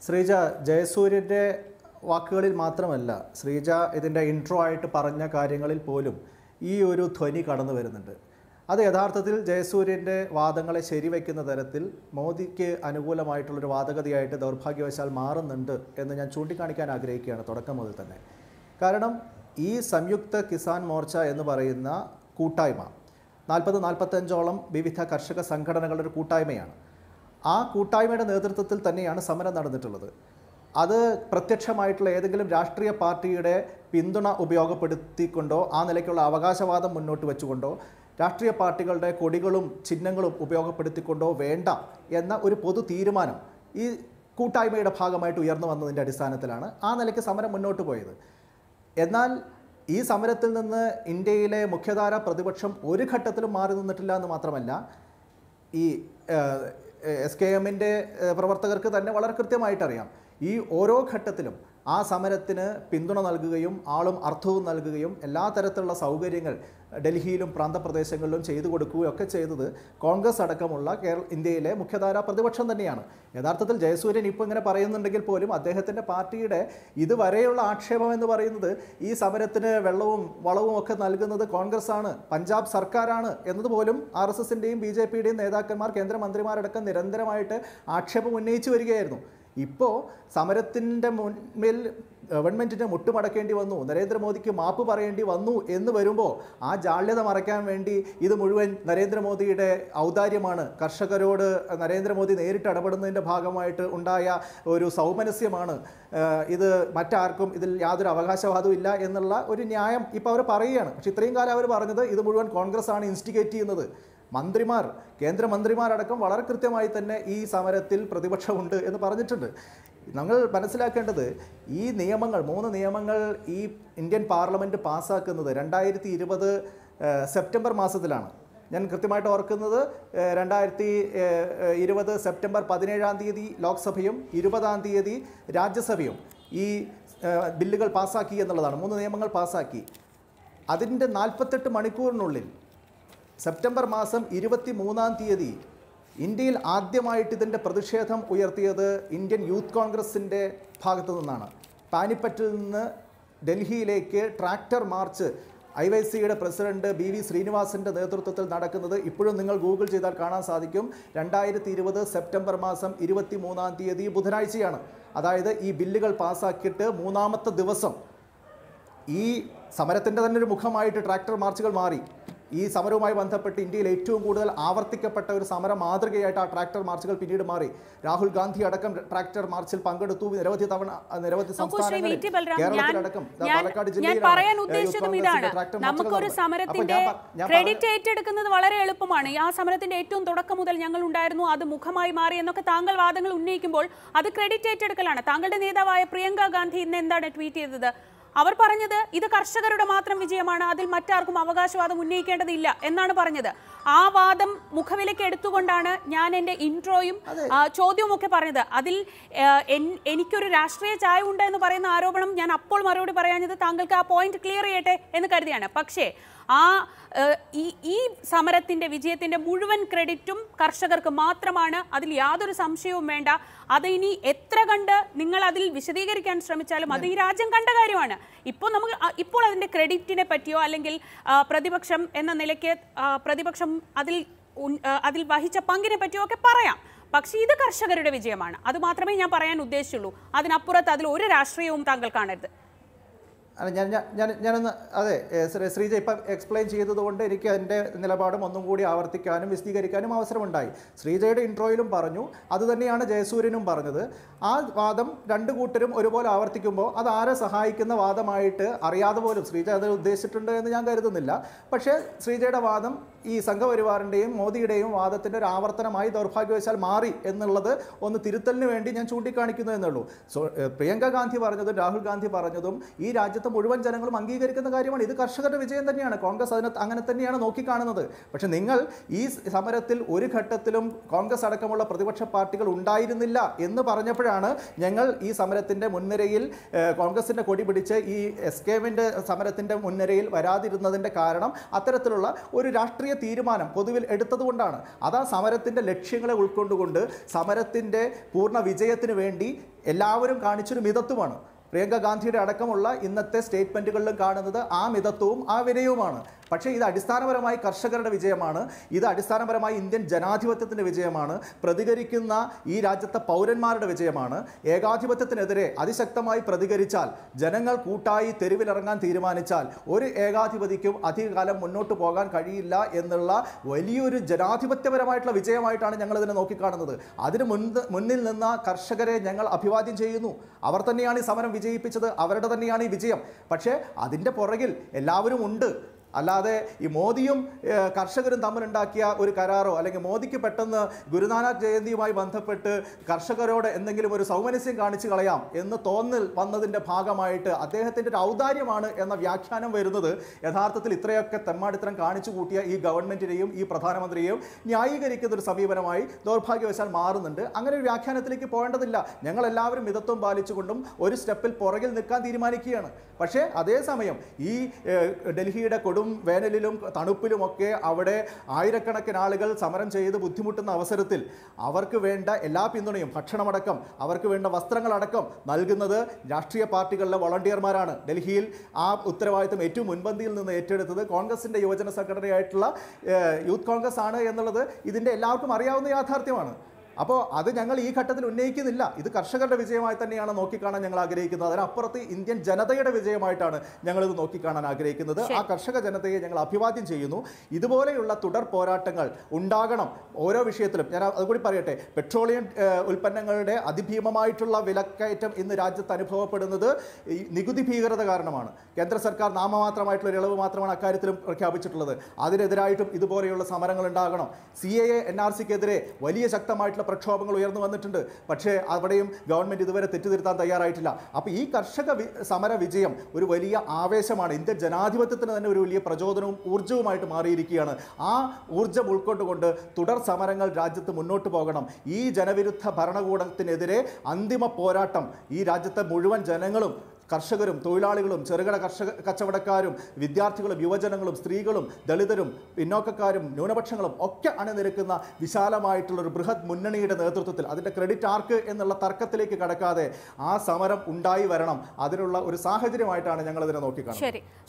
ശ്രീജ ജയസൂര്യൻ്റെ വാക്കുകളിൽ മാത്രമല്ല ശ്രീജ ഇതിൻ്റെ ഇൻട്രോ ആയിട്ട് പറഞ്ഞ കാര്യങ്ങളിൽ പോലും ഈ ഒരു ധ്വനി കടന്നു വരുന്നുണ്ട് അത് യഥാർത്ഥത്തിൽ ജയസൂര്യൻ്റെ വാദങ്ങളെ ശരിവെക്കുന്ന തരത്തിൽ മോദിക്ക് അനുകൂലമായിട്ടുള്ളൊരു വാദഗതിയായിട്ട് ദൗർഭാഗ്യവശാൽ മാറുന്നുണ്ട് എന്ന് ഞാൻ ചൂണ്ടിക്കാണിക്കാൻ ആഗ്രഹിക്കുകയാണ് തുടക്കം മുതൽ തന്നെ കാരണം ഈ സംയുക്ത കിസാൻ മോർച്ച എന്ന് പറയുന്ന കൂട്ടായ്മ നാൽപ്പത് നാൽപ്പത്തഞ്ചോളം വിവിധ കർഷക സംഘടനകളുടെ ഒരു കൂട്ടായ്മയാണ് ആ കൂട്ടായ്മയുടെ നേതൃത്വത്തിൽ തന്നെയാണ് സമരം നടന്നിട്ടുള്ളത് അത് പ്രത്യക്ഷമായിട്ടുള്ള ഏതെങ്കിലും രാഷ്ട്രീയ പാർട്ടിയുടെ പിന്തുണ ഉപയോഗപ്പെടുത്തിക്കൊണ്ടോ ആ നിലയ്ക്കുള്ള അവകാശവാദം മുന്നോട്ട് വെച്ചുകൊണ്ടോ രാഷ്ട്രീയ പാർട്ടികളുടെ കൊടികളും ചിഹ്നങ്ങളും ഉപയോഗപ്പെടുത്തിക്കൊണ്ടോ വേണ്ട എന്ന ഒരു പൊതു തീരുമാനം ഈ കൂട്ടായ്മയുടെ ഭാഗമായിട്ട് ഉയർന്നു വന്നതിൻ്റെ അടിസ്ഥാനത്തിലാണ് ആ നിലയ്ക്ക് സമരം മുന്നോട്ട് പോയത് എന്നാൽ ഈ സമരത്തിൽ നിന്ന് ഇന്ത്യയിലെ മുഖ്യധാര പ്രതിപക്ഷം ഒരു ഘട്ടത്തിലും മാറി നിന്നിട്ടില്ല എന്ന് മാത്രമല്ല ഈ എസ് കെ എമ്മിൻ്റെ പ്രവർത്തകർക്ക് തന്നെ വളരെ കൃത്യമായിട്ടറിയാം ഈ ഓരോ ഘട്ടത്തിലും ആ സമരത്തിന് പിന്തുണ നൽകുകയും ആളും അർത്ഥവും നൽകുകയും എല്ലാ തരത്തിലുള്ള സൗകര്യങ്ങൾ ഡൽഹിയിലും പ്രാന്തപ്രദേശങ്ങളിലും ചെയ്തു കൊടുക്കുകയും ഒക്കെ ചെയ്തത് കോൺഗ്രസ് അടക്കമുള്ള കേരള ഇന്ത്യയിലെ മുഖ്യധാരാ പ്രതിപക്ഷം തന്നെയാണ് യഥാർത്ഥത്തിൽ ജയസൂര്യൻ ഇപ്പോൾ ഇങ്ങനെ പറയുന്നുണ്ടെങ്കിൽ പോലും അദ്ദേഹത്തിൻ്റെ പാർട്ടിയുടെ ഇതുവരെയുള്ള ആക്ഷേപം എന്ന് പറയുന്നത് ഈ സമരത്തിന് വെള്ളവും വളവും ഒക്കെ നൽകുന്നത് കോൺഗ്രസ് ആണ് പഞ്ചാബ് സർക്കാരാണ് എന്നതുപോലും ആർ എസ് എസിൻ്റെയും ബി ജെ പിയുടെയും നേതാക്കന്മാർ കേന്ദ്രമന്ത്രിമാരടക്കം നിരന്തരമായിട്ട് ആക്ഷേപം ഉന്നയിച്ചു വരികയായിരുന്നു ഇപ്പോൾ സമരത്തിൻ്റെ മുൻപിൽ ഗവൺമെൻറ്റിനെ മുട്ടുമടക്കേണ്ടി വന്നു നരേന്ദ്രമോദിക്ക് മാപ്പ് പറയേണ്ടി വന്നു എന്ന് വരുമ്പോൾ ആ ജാള്യത മറയ്ക്കാൻ വേണ്ടി ഇത് മുഴുവൻ നരേന്ദ്രമോദിയുടെ ഔദാര്യമാണ് കർഷകരോട് നരേന്ദ്രമോദി നേരിട്ട് ഇടപെടുന്നതിൻ്റെ ഭാഗമായിട്ട് ഉണ്ടായ ഒരു സൗമനസ്യമാണ് ഏഹ് ഇത് മറ്റാർക്കും ഇതിൽ യാതൊരു അവകാശവാദവും ഇല്ല എന്നുള്ള ഒരു ന്യായം ഇപ്പോൾ അവർ പറയുകയാണ് പക്ഷേ ഇത്രയും കാലം അവർ പറഞ്ഞത് ഇത് മുഴുവൻ കോൺഗ്രസ് ആണ് ഇൻസ്റ്റിഗേറ്റ് ചെയ്യുന്നത് മന്ത്രിമാർ കേന്ദ്രമന്ത്രിമാരടക്കം വളരെ കൃത്യമായി തന്നെ ഈ സമരത്തിൽ പ്രതിപക്ഷമുണ്ട് എന്ന് പറഞ്ഞിട്ടുണ്ട് നമ്മൾ മനസ്സിലാക്കേണ്ടത് ഈ നിയമങ്ങൾ മൂന്ന് നിയമങ്ങൾ ഈ ഇന്ത്യൻ പാർലമെൻറ്റ് പാസ്സാക്കുന്നത് രണ്ടായിരത്തി ഇരുപത് സെപ്റ്റംബർ മാസത്തിലാണ് ഞാൻ കൃത്യമായിട്ട് ഓർക്കുന്നത് ഏഹ്, രണ്ടായിരത്തി ഏഹ്, ഇരുപത് സെപ്റ്റംബർ പതിനേഴാം തീയതി ലോക്സഭയും ഇരുപതാം തീയതി രാജ്യസഭയും ഈ ഏഹ്, ബില്ലുകൾ പാസ്സാക്കി എന്നുള്ളതാണ് മൂന്ന് നിയമങ്ങൾ പാസ്സാക്കി അതിൻ്റെ നാൽപ്പത്തെട്ട് മണിക്കൂറിനുള്ളിൽ സെപ്റ്റംബർ മാസം ഇരുപത്തി മൂന്നാം തീയതി ഇന്ത്യയിൽ ആദ്യമായിട്ട് ഇതിൻ്റെ പ്രതിഷേധം ഉയർത്തിയത് ഇന്ത്യൻ യൂത്ത് കോൺഗ്രസിൻ്റെ ഭാഗത്തു നിന്നാണ് പാനിപ്പറ്റിൽ നിന്ന് ഡൽഹിയിലേക്ക് ട്രാക്ടർ മാർച്ച് ഐ വൈ സിയുടെ പ്രസിഡന്റ് ബി വി ശ്രീനിവാസിൻ്റെ നേതൃത്വത്തിൽ നടക്കുന്നത് ഇപ്പോഴും നിങ്ങൾ ഗൂഗിൾ ചെയ്താൽ കാണാൻ സാധിക്കും രണ്ടായിരത്തി ഇരുപത് സെപ്റ്റംബർ മാസം ഇരുപത്തി മൂന്നാം തീയതി ബുധനാഴ്ചയാണ് അതായത് ഈ ബില്ലുകൾ പാസ്സാക്കിയിട്ട് മൂന്നാമത്തെ ദിവസം ഈ സമരത്തിൻ്റെ തന്നെ ഒരു മുഖമായിട്ട് ട്രാക്ടർ മാർച്ചുകൾ മാറി ഈ സമരവുമായി ബന്ധപ്പെട്ട് ഇന്ത്യയിൽ ഏറ്റവും കൂടുതൽ ആവർത്തിക്കപ്പെട്ട ഒരു സമര മാതൃകയായിട്ട് ആ ട്രാക്ടർ മാർച്ചുകൾ പിന്നീട് മാറി രാഹുൽ ഗാന്ധി അടക്കം ട്രാക്ടർ മാർച്ചിൽ പങ്കെടുത്തു നിരവധി തവണ നിരവധി നോക്കൂ ശ്രീ വി ടി ബലറാം ഞാൻ കേരളത്തിലടക്കം ദാ ഞാൻ പാലക്കാട് ഞാൻ ജില്ലയിലാണ് പറയാൻ യൂത്ത് ഉദ്ദേശിച്ചതും കോൺഗ്രസിന്റെ ഇതാണ് ട്രാക്ടർ മാർച്ചുകൾ നമുക്കൊരു നടന്നത്. അപ്പോൾ സമരത്തിന്റെ ഞാൻ പ- ഞാൻ ക്രെഡിറ്റ് ഏറ്റെടുക്കുന്നത് വളരെ എളുപ്പമാണ് ആ സമരത്തിന്റെ ഏറ്റവും തുടക്കം മുതൽ ഞങ്ങൾ ഉണ്ടായിരുന്നു അത് മുഖമായി മാറി എന്നൊക്കെ താങ്കൾ വാദങ്ങൾ ഉന്നയിക്കുമ്പോൾ അത് ക്രെഡിറ്റ് ഏറ്റെടുക്കലാണ് താങ്കളുടെ നേതാവായ പ്രിയങ്ക ഗാന്ധി ഇന്ന് എന്താണ് ട്വീറ്റ് ചെയ്തത് അവർ പറഞ്ഞത് ഇത് കർഷകരുടെ മാത്രം വിജയമാണ് അതിൽ മറ്റാർക്കും അവകാശവാദം ഉന്നയിക്കേണ്ടതില്ല എന്നാണ് പറഞ്ഞത് ആ വാദം മുഖവിലേക്ക് എടുത്തുകൊണ്ടാണ് ഞാൻ എൻ്റെ ഇൻട്രോയും ആ, ചോദ്യവും ഒക്കെ പറഞ്ഞത് അതിൽ ആ, എൻ- എനിക്കൊരു രാഷ്ട്രീയ ചായ ഉണ്ട് എന്ന് പറയുന്ന ആരോപണം ഞാൻ അപ്പോൾ മറുപടി പറയാഞ്ഞത് താങ്കൾക്ക് ആ പോയിന്റ് ക്ലിയർ ചെയ്യട്ടെ എന്ന് കരുതിയാണ് പക്ഷേ ആ ആ, ഈ ഈ സമരത്തിന്റെ വിജയത്തിന്റെ മുഴുവൻ ക്രെഡിറ്റും കർഷകർക്ക് മാത്രമാണ് അതിൽ യാതൊരു സംശയവും വേണ്ട അത് ഇനി എത്ര കണ്ട് നിങ്ങൾ അതിൽ വിശദീകരിക്കാൻ ശ്രമിച്ചാലും അത് ഈ രാജ്യം കണ്ട കാര്യമാണ് ഇപ്പോൾ നമുക്ക് അ- ഇപ്പോൾ അതിന്റെ ക്രെഡിറ്റിനെ പറ്റിയോ അല്ലെങ്കിൽ ആ, പ്രതിപക്ഷം എന്ന നിലയ്ക്ക് ആ, പ്രതിപക്ഷം അതിൽ ഉൻ- ആ, അതിൽ വഹിച്ച പങ്കിനെ പറ്റിയോ ഒക്കെ പറയാം പക്ഷേ ഇത് കർഷകരുടെ വിജയമാണ് അത് മാത്രമേ ഞാൻ പറയാൻ ഉദ്ദേശിച്ചുള്ളൂ അതിനപ്പുറത്ത് അതിൽ ഒരു രാഷ്ട്രീയവും താങ്കൾ കാണരുത് അല്ല ഞാൻ ഞാൻ- ഞാൻ ഞാനൊന്ന് അതെ ഏ, ശ്രീ- ശ്രീജ ഇപ്പം എക്സ്പ്ലെയിൻ ചെയ്തതുകൊണ്ട് എനിക്ക് എൻ്റെ നിലപാടും ഒന്നും കൂടി ആവർത്തിക്കാനും വിശദീകരിക്കാനും അവസരമുണ്ടായി ശ്രീജയുടെ ഇൻട്രോയിലും പറഞ്ഞു അതുതന്നെയാണ് ജയസൂര്യനും പറഞ്ഞത് ആ വാദം രണ്ട് കൂട്ടരും ഒരുപോലെ ആവർത്തിക്കുമ്പോൾ അത് ആരെ സഹായിക്കുന്ന വാദമായിട്ട് അറിയാതെ പോലും ശ്രീജ അത് ഉദ്ദേശിച്ചിട്ടുണ്ട് എന്ന് ഞാൻ കരുതുന്നില്ല പക്ഷേ ശ്രീജയുടെ വാദം ഈ സംഘപരിവാറിൻ്റെയും മോദിയുടെയും വാദത്തിൻ്റെ ഒരു ആവർത്തനമായി ദൗർഭാഗ്യവശാൽ മാറി എന്നുള്ളത് ഒന്ന് തിരുത്തലിന് വേണ്ടി ഞാൻ ചൂണ്ടിക്കാണിക്കുന്നു എന്നുള്ളൂ സോ ഏ, പ്രിയങ്ക ഗാന്ധി പറഞ്ഞതും രാഹുൽ ഗാന്ധി പറഞ്ഞതും ഈ രാജ്യത്തെ രാജ്യത്തെ മുഴുവൻ ജനങ്ങളും അംഗീകരിക്കുന്ന കാര്യമാണ് ഇത് കർഷകരുടെ വിജയം തന്നെയാണ് കോൺഗ്രസ് അതിനെ അങ്ങനെ തന്നെയാണ് നോക്കിക്കാണുന്നത് പക്ഷെ നിങ്ങൾ ഈ സമരത്തിൽ ഒരു ഘട്ടത്തിലും കോൺഗ്രസ് അടക്കമുള്ള പ്രതിപക്ഷ പാർട്ടികൾ ഉണ്ടായിരുന്നില്ല എന്ന് പറഞ്ഞപ്പോഴാണ് ഞങ്ങൾ ഈ സമരത്തിൻ്റെ മുൻനിരയിൽ ഏഹ്, കോൺഗ്രസിൻ്റെ കൊടി പിടിച്ച് ഈ എസ് കെ എമ്മിൻ്റെ സമരത്തിൻ്റെ മുൻനിരയിൽ വരാതിരുന്നതിൻ്റെ കാരണം അത്തരത്തിലുള്ള ഒരു രാഷ്ട്രീയ തീരുമാനം പൊതുവിൽ എടുത്തതുകൊണ്ടാണ് അതാ സമരത്തിൻ്റെ ലക്ഷ്യങ്ങളെ ഉൾക്കൊണ്ടുകൊണ്ട് സമരത്തിൻ്റെ പൂർണ്ണ വിജയത്തിന് വേണ്ടി എല്ലാവരും കാണിച്ചൊരു മിതത്വമാണ് പ്രിയങ്ക ഗാന്ധിയുടെ അടക്കമുള്ള ഇന്നത്തെ സ്റ്റേറ്റ്മെൻറ്റുകളിലും കാണുന്നത് ആ മിതത്വവും ആ വിനയവുമാണ് പക്ഷേ ഇത് അടിസ്ഥാനപരമായി കർഷകരുടെ വിജയമാണ് ഇത് അടിസ്ഥാനപരമായി ഇന്ത്യൻ ജനാധിപത്യത്തിൻ്റെ വിജയമാണ് പ്രതികരിക്കുന്ന ഈ രാജ്യത്തെ പൗരന്മാരുടെ വിജയമാണ് ഏകാധിപത്യത്തിനെതിരെ അതിശക്തമായി പ്രതികരിച്ചാൽ ജനങ്ങൾ കൂട്ടായി തെരുവിലിറങ്ങാൻ തീരുമാനിച്ചാൽ ഒരു ഏകാധിപതിക്കും അധികകാലം മുന്നോട്ട് പോകാൻ കഴിയില്ല എന്നുള്ള വലിയൊരു ജനാധിപത്യപരമായിട്ടുള്ള വിജയമായിട്ടാണ് ഞങ്ങൾ ഇതിനെ നോക്കിക്കാണുന്നത് അതിന് മുൻ മുന്നിൽ നിന്ന കർഷകരെ ഞങ്ങൾ അഭിവാദ്യം ചെയ്യുന്നു അവർ തന്നെയാണ് ഈ സമരം വിജയിപ്പിച്ചത് അവരുടെ തന്നെയാണ് ഈ വിജയം പക്ഷേ അതിൻ്റെ പുറകിൽ എല്ലാവരും ഉണ്ട് അല്ലാതെ ഈ മോദിയും ഏഹ്, കർഷകരും തമ്മിലുണ്ടാക്കിയ ഒരു കരാറോ അല്ലെങ്കിൽ മോദിക്ക് പെട്ടെന്ന് ഗുരുനാനക് ജയന്തിയുമായി ബന്ധപ്പെട്ട് കർഷകരോട് എന്തെങ്കിലും ഒരു സൗമനസ്യം കാണിച്ചു കളയാം എന്ന് തോന്നൽ വന്നതിൻ്റെ ഭാഗമായിട്ട് അദ്ദേഹത്തിൻ്റെ ഒരു ഔദാര്യമാണ് എന്ന വ്യാഖ്യാനം വരുന്നത് യഥാർത്ഥത്തിൽ ഇത്രയൊക്കെ തെമ്മാടിത്തരം കാണിച്ചു കൂട്ടിയ ഈ ഗവൺമെൻറ്റിനെയും ഈ പ്രധാനമന്ത്രിയെയും ന്യായീകരിക്കുന്ന ഒരു സമീപനമായി ദൗർഭാഗ്യവശാൽ മാറുന്നുണ്ട് അങ്ങനെ ഒരു വ്യാഖ്യാനത്തിലേക്ക് പോകേണ്ടതില്ല ഞങ്ങൾ എല്ലാവരും മിതത്വം പാലിച്ചുകൊണ്ടും ഒരു സ്റ്റെപ്പിൽ പുറകിൽ നിൽക്കാൻ തീരുമാനിക്കുകയാണ് പക്ഷേ അതേസമയം ഈ ഏഹ്, ഡൽഹിയുടെ കൊടും വേനലിലും തണുപ്പിലുമൊക്കെ അവിടെ ആയിരക്കണക്കിന് ആളുകൾ സമരം ചെയ്ത് ബുദ്ധിമുട്ടുന്ന അവസരത്തിൽ അവർക്ക് വേണ്ട എല്ലാ പിന്തുണയും ഭക്ഷണമടക്കം അവർക്ക് വേണ്ട വസ്ത്രങ്ങളടക്കം നൽകുന്നത് രാഷ്ട്രീയ പാർട്ടികളിലെ വളണ്ടിയർമാരാണ് ഡൽഹിയിൽ ആ ഉത്തരവാദിത്തം ഏറ്റവും മുൻപന്തിയിൽ നിന്ന് ഏറ്റെടുത്തത് കോൺഗ്രസിൻ്റെ യുവജന സെക്രട്ടറി ആയിട്ടുള്ള ഏഹ്, യൂത്ത് കോൺഗ്രസ് ആണ് എന്നുള്ളത് ഇതിൻ്റെ എല്ലാവർക്കും അറിയാവുന്ന യാഥാർത്ഥ്യമാണ് അപ്പോൾ അത് ഞങ്ങൾ ഈ ഘട്ടത്തിൽ ഉന്നയിക്കുന്നില്ല ഇത് കർഷകരുടെ വിജയമായി തന്നെയാണ് നോക്കിക്കാണാൻ ഞങ്ങൾ ആഗ്രഹിക്കുന്നത് അതിനപ്പുറത്ത് ഇന്ത്യൻ ജനതയുടെ വിജയമായിട്ടാണ് ഞങ്ങളിത് നോക്കിക്കാണാൻ ആഗ്രഹിക്കുന്നത് ആ കർഷക ജനതയെ ഞങ്ങൾ അഭിവാദ്യം ചെയ്യുന്നു ഇതുപോലെയുള്ള തുടർ പോരാട്ടങ്ങൾ ഉണ്ടാകണം ഓരോ വിഷയത്തിലും ഞാൻ അതുകൂടി പറയട്ടെ പെട്രോളിയം ഏഹ്, ഉൽപ്പന്നങ്ങളുടെ അതിഭീമമായിട്ടുള്ള വിലക്കയറ്റം ഇന്ന് രാജ്യത്ത് അനുഭവപ്പെടുന്നത് ഈ നികുതി ഭീകരത കാരണമാണ് കേന്ദ്ര സർക്കാർ നാമമാത്രമായിട്ടുള്ള ഒരു ഇളവ് മാത്രമാണ് അക്കാര്യത്തിലും പ്രഖ്യാപിച്ചിട്ടുള്ളത് അതിനെതിരായിട്ടും ഇതുപോലെയുള്ള സമരങ്ങൾ ഉണ്ടാകണം സി എ എൻ ആർ സിക്കെതിരെ വലിയ ശക്തമായിട്ടുള്ള പ്രക്ഷോഭങ്ങൾ ഉയർന്നു വന്നിട്ടുണ്ട് പക്ഷേ അവിടെയും ഗവൺമെൻറ് ഇതുവരെ തെറ്റുതിരുത്താൻ തയ്യാറായിട്ടില്ല അപ്പോൾ ഈ കർഷക വി- സമര വിജയം ഒരു വലിയ ആവേശമാണ് ഇന്ത്യൻ ജനാധിപത്യത്തിന് തന്നെ ഒരു വലിയ പ്രചോദനവും ഊർജ്ജവുമായിട്ട് മാറിയിരിക്കുകയാണ് ആ ഊർജ്ജം ഉൾക്കൊണ്ടുകൊണ്ട് തുടർ സമരങ്ങൾ രാജ്യത്ത് മുന്നോട്ട് പോകണം ഈ ജനവിരുദ്ധ ഭരണകൂടത്തിനെതിരെ അന്തിമ പോരാട്ടം ഈ രാജ്യത്തെ മുഴുവൻ ജനങ്ങളും കർഷകരും തൊഴിലാളികളും ചെറുകിട കർഷക കച്ചവടക്കാരും വിദ്യാർത്ഥികളും യുവജനങ്ങളും സ്ത്രീകളും ദളിതരും പിന്നോക്കക്കാരും ന്യൂനപക്ഷങ്ങളും ഒക്കെ അണിനിരക്കുന്ന വിശാലമായിട്ടുള്ള ഒരു ബൃഹത് മുന്നണിയുടെ നേതൃത്വത്തിൽ അതിൻ്റെ ക്രെഡിറ്റ് ആർക്ക് എന്നുള്ള തർക്കത്തിലേക്ക് കടക്കാതെ ആ സമരം ഉണ്ടായി വരണം അതിനുള്ള ഒരു സാഹചര്യമായിട്ടാണ് ഞങ്ങൾ ഇതിനെ നോക്കിക്കാണുന്നത് ശരി